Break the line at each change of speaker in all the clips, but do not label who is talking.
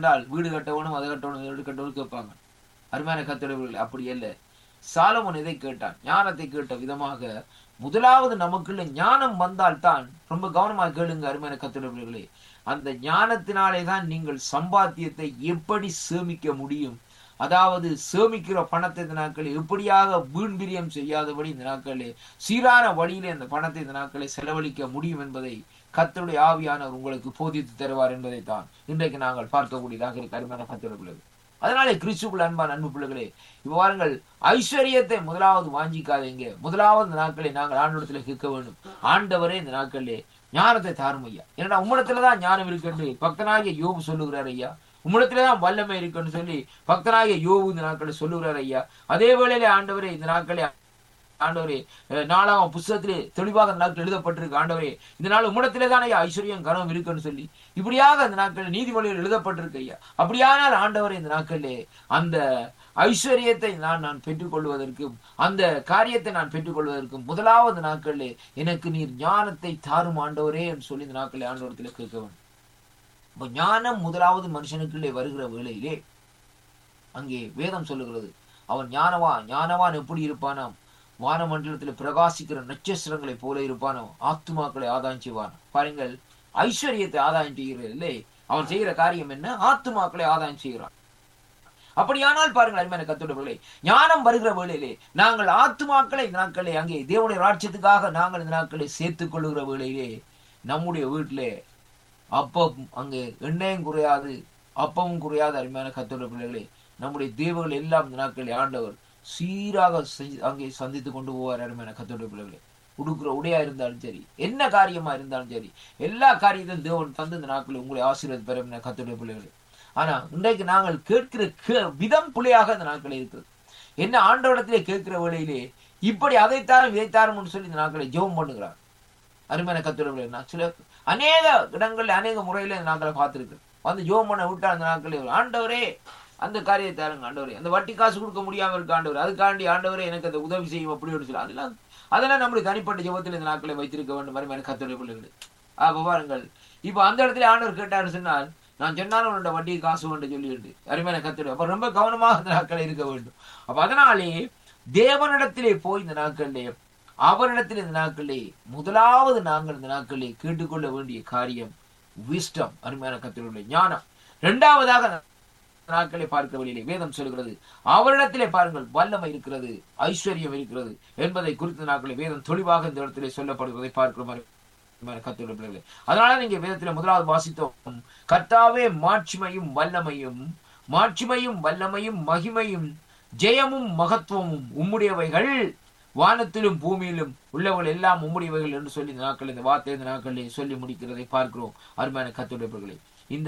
என்றால் வீடு கட்டவனும் அதை கட்டவனும் வீடு கட்டவனும் கேட்பாங்க அருமையான கத்தடவர்கள் அப்படி அல்ல சாலமோன் இதை கேட்டான் ஞானத்தை கேட்ட விதமாக முதலாவது நமக்குள்ள ஞானம் வந்தால்தான் ரொம்ப கவனமாக கேளுங்க அருமையான கத்தடவர்களே அந்த ஞானத்தினாலே தான் நீங்கள் சம்பாத்தியத்தை எப்படி சேமிக்க முடியும் அதாவது சேமிக்கிற பணத்தை இந்த நாட்களில் எப்படியாக வீண் பிரியம் செய்யாதபடி இந்த நாட்களிலே சீரான வழியிலே அந்த பணத்தை இந்த நாட்களை செலவழிக்க முடியும் என்பதை கத்தருடைய ஆவியானவர் உங்களுக்கு போதித்து தருவார் என்பதை தான் இன்றைக்கு நாங்கள் பார்க்கக்கூடியதாக இருக்க அருமையான கத்தருடைய பிள்ளைகள் அதனாலே கிறிஸ்துக்குள் அன்பான அன்பு பிள்ளைகளே இப்ப பாருங்கள் ஐஸ்வர்யத்தை முதலாவது வாஞ்சிக்காதீங்க முதலாவது இந்த நாட்களை நாங்கள் ஆண்டவரத்துல கேட்க வேண்டும் ஆண்டவரே இந்த நாட்களிலே ஞானத்தை தாரும் ஐயா ஏன்னா உம்மிடத்துலதான் ஞானம் இருக்குன்னு பக்தனாகிய யோபு சொல்லுகிறார் ஐயா உம்மிடத்துலதான் வல்லமை இருக்குன்னு சொல்லி பக்தனாகிய யோபு இந்த நாட்களை சொல்லுகிறார் ஐயா அதே வேளையிலே ஆண்டவரே இந்த நாட்களே ஆண்டவரே அஹ் நாலாம் புஸ்தகத்திலே தெளிவாக அந்த நாட்கள் எழுதப்பட்டிருக்கு ஆண்டவரே இந்த நாள் உம்மிடத்திலே தானே ஐயா ஐஸ்வர்யம் கனம் இருக்குன்னு சொல்லி இப்படியாக அந்த நாட்கள் நீதிமொழியில் எழுதப்பட்டிருக்கு ஐயா அப்படியானால் ஆண்டவரே இந்த நாட்களிலே அந்த ஐஸ்வர்யத்தை நான் நான் பெற்றுக்கொள்வதற்கும் அந்த காரியத்தை நான் பெற்றுக்கொள்வதற்கும் முதலாவது நாட்களிலே எனக்கு நீர் ஞானத்தை தாரும் ஆண்டவரே என்று சொல்லி இந்த நாட்களில் ஆண்டவரத்தில் கேட்க வேண்டும் இப்ப ஞானம் முதலாவது மனுஷனுக்குள்ளே வருகிற வேளையிலே அங்கே வேதம் சொல்லுகிறது அவன் ஞானவான் ஞானவான் எப்படி இருப்பானாம் வானமண்டலத்தில் பிரகாசிக்கிற நட்சத்திரங்களைப் போல இருப்பானோ ஆத்துமாக்களை ஆதாயம் செய்வான் பாருங்கள் ஐஸ்வர்யத்தை ஆதாயம் செய்கிறது இல்லை அவன் செய்கிற காரியம் என்ன ஆத்துமாக்களை ஆதாயம் செய்கிறான் அப்படியானால் பாருங்கள் அருமையான கத்துடவில்லை ஞானம் வருகிற வேளையிலே நாங்கள் ஆத்துமாக்களை இந்த நாட்களே அங்கே தேவனுடைய ராட்சியத்துக்காக நாங்கள் இந்த நாட்களை சேர்த்துக் கொள்ளுகிற வேளையிலே நம்முடைய வீட்டிலே அப்பம் அங்கே எண்ணெயும் குறையாது அப்பமும் குறையாது அருமையான கத்தோட பிள்ளைகளே நம்முடைய தேவர்கள் எல்லாம் இந்த நாட்களில் ஆண்டவர் சீராக செய்- அங்கே சந்தித்து கொண்டு போவார் அருமையான கத்தோட பிள்ளைகளே உடுக்கிற உடையா இருந்தாலும் சரி என்ன காரியமா இருந்தாலும் சரி எல்லா காரியத்தையும் தேவன் தந்து இந்த நாட்களில் உங்களை ஆசீர்வாத பெறும் கத்தோட பிள்ளைகளே ஆனா இன்றைக்கு நாங்கள் கேட்கிற கே- விதம் பிள்ளையாக இந்த நாட்களில் இருக்குது என்ன ஆண்டவடத்திலே கேட்கிற வேளையிலே இப்படி அதைத்தாரும் இதைத்தாரும் சொல்லி இந்த நாட்களை ஜெபம் பண்ணுகிறார் அருமையான கத்துறவர்கள் நான் சில அநேக இடங்கள்ல அநேக முறையில இந்த நாட்களை பார்த்திருக்கேன் வந்து ஜோம் பண்ண விட்டா அந்த நாட்களில் ஆண்டவரே அந்த காரியத்தை தாருங்க ஆண்டவரே அந்த வட்டி காசு கொடுக்க முடியாம இருக்க ஆண்டவர் அதுக்காண்டி ஆண்டவரே எனக்கு அந்த உதவி செய்யும் அப்படி சொல்லி அதெல்லாம் அதெல்லாம் நம்முடைய தனிப்பட்ட ஜெபத்தில் இந்த நாட்களை வைத்திருக்க வேண்டும் அருமையான கத்துரை பிள்ளைகள் ஆக பாருங்கள் இப்ப அந்த இடத்துல ஆண்டவர் கேட்டாரு சொன்னால் நான் சொன்னாலும் உன்னோட வட்டி காசு வேண்டும் சொல்லிட்டு அருமையான கத்துரை அப்ப ரொம்ப கவனமாக இந்த நாட்களை இருக்க வேண்டும் அப்ப அதனாலே தேவனிடத்திலே போய் இந்த நாட்களிலே அவரிடத்தில் இந்த நாட்களே முதலாவது நாங்கள் இந்த நாட்களே கேட்டுக்கொள்ள வேண்டிய காரியம் விஸ்டம் அருமையான கத்திலுள்ள ஞானம் இரண்டாவதாக இந்த நாட்களை பார்க்க வழியிலே வேதம் சொல்கிறது அவரிடத்திலே பாருங்கள் வல்லமை இருக்கிறது ஐஸ்வர்யம் இருக்கிறது என்பதை குறித்த நாட்களை வேதம் தெளிவாக இந்த இடத்திலே சொல்லப்படுவதை பார்க்கிற மாதிரி கத்துள்ள பிள்ளைகளே அதனால நீங்க வேதத்திலே முதலாவது வாசித்தோம் கர்த்தாவே மாட்சிமையும் வல்லமையும் மாட்சிமையும் வல்லமையும் மகிமையும் ஜெயமும் மகத்துவமும் உம்முடையவைகள் வானத்திலும் பூமியிலும் உள்ளவர்கள் எல்லாம் உம்முடையவைகள் என்று சொல்லி இந்த நாட்கள் இந்த வார்த்தை இந்த நாட்களில் சொல்லி முடிக்கிறதை பார்க்கிறோம் அருமையான கத்துடையவர்களே இந்த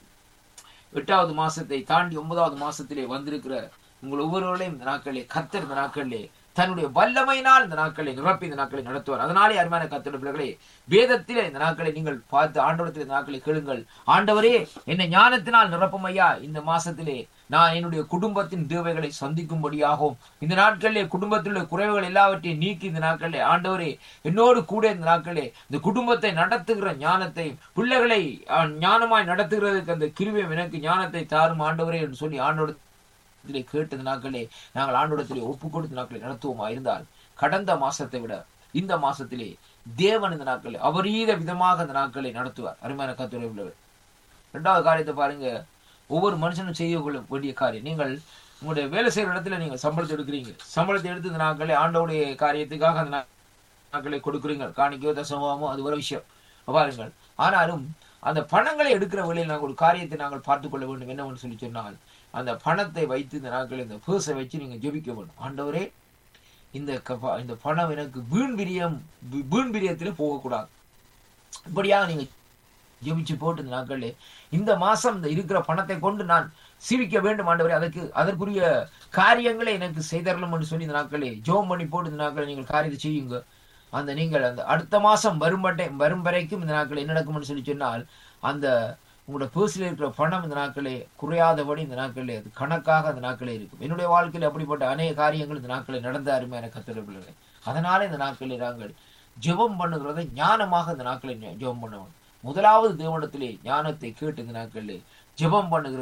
எட்டாவது மாசத்தை தாண்டி ஒன்பதாவது மாசத்திலே வந்திருக்கிற உங்கள் ஒவ்வொருவர்களையும் இந்த நாட்களிலே கத்தர் இந்த நாட்களிலே தன்னுடைய வல்லமையினால் இந்த நாட்களை நிரப்பி இந்த நாட்களை நடத்துவார் அதனாலே அருமையான கத்தோட பிள்ளைகளே வேதத்திலே இந்த நாட்களை நீங்கள் பார்த்து ஆண்டவரத்தில் இந்த நாட்களை கேளுங்கள் ஆண்டவரே என்னை ஞானத்தினால் நிரப்பும் ஐயா இந்த மாசத்திலே நான் என்னுடைய குடும்பத்தின் தேவைகளை சந்திக்கும்படியாகவும் இந்த நாட்களிலே குடும்பத்தில் உள்ள குறைவுகள் எல்லாவற்றையும் நீக்கி இந்த நாட்களிலே ஆண்டவரே என்னோடு கூட இந்த நாட்களே இந்த குடும்பத்தை நடத்துகிற ஞானத்தை பிள்ளைகளை அஹ், ஞானமாய் நடத்துகிறதுக்கு அந்த கிருவியம் எனக்கு ஞானத்தை தாரும் ஆண்டவரே என்று சொல்லி ஆண்டோட இதிலே கேட்டது நாட்களே நாங்கள் ஆண்டோடத்திலே ஒப்பு கொடுத்த நாட்களை நடத்துவோமா இருந்தால் கடந்த மாசத்தை விட இந்த மாசத்திலே தேவன் இந்த நாட்களை அபரீத விதமாக இந்த நாட்களை நடத்துவார் அருமையான கத்துரை உள்ளவர் இரண்டாவது காரியத்தை பாருங்க ஒவ்வொரு மனுஷனும் செய்ய கொள்ள வேண்டிய காரியம் நீங்கள் உங்களுடைய வேலை செய்யற இடத்துல நீங்க சம்பளத்தை எடுக்கிறீங்க சம்பளத்தை எடுத்து இந்த நாட்களே ஆண்டோடைய காரியத்துக்காக அந்த நா- நாட்களை கொடுக்குறீங்க காணிக்கையோ தசமோ அது ஒரு விஷயம் பாருங்கள் ஆனாலும் அந்த பணங்களை எடுக்கிற வேளையில் நாங்கள் ஒரு காரியத்தை நாங்கள் பார்த்துக் கொள்ள வேண்டும் என்னவென்று சொல்லி சொன்னால் அந்த பணத்தை வைத்து இந்த நாட்களில் இந்த பேர்ஸை வச்சு நீங்க ஜெபிக்க வேண்டும் ஆண்டவரே இந்த கப- இந்த பணம் எனக்கு வீண் பிரியம் வி- வீண் பிரியத்தில் போகக்கூடாது இப்படியாக நீங்க ஜெபிச்சு போட்டு இந்த நாட்களில் இந்த மாசம் இந்த இருக்கிற பணத்தை கொண்டு நான் சிரிக்க வேண்டும் ஆண்டவரே அதற்கு அதற்குரிய காரியங்களை எனக்கு செய்தரலும் என்று சொல்லி இந்த நாட்களே ஜோம் பண்ணி போட்டு இந்த நாட்களை நீங்கள் காரியத்தை செய்யுங்க அந்த நீங்கள் அந்த அடுத்த மாசம் வரும் மட்டை வரும் வரைக்கும் இந்த நாட்கள் என்ன நடக்கும்னு சொல்லி சொன்னால் அந்த உங்களோட பேர்ஸில் இருக்கிற பணம் இந்த நாட்களே குறையாதபடி இந்த நாட்களே அது கணக்காக அந்த நாட்களே இருக்கும் என்னுடைய வாழ்க்கையில் அப்படிப்பட்ட அநேக காரியங்கள் இந்த நாட்களில் நடந்த அருமையான கத்திரப்பிள்ளைகள் அதனால இந்த நாட்களில் நாங்கள் ஜெபம் பண்ணுகிறதை ஞானமாக இந்த நாட்களில் ஜெபம் பண்ணுவோம் முதலாவது தேவனத்திலே ஞானத்தை கேட்டு இந்த நாட்களிலே ஜெபம் பண்ணுகிற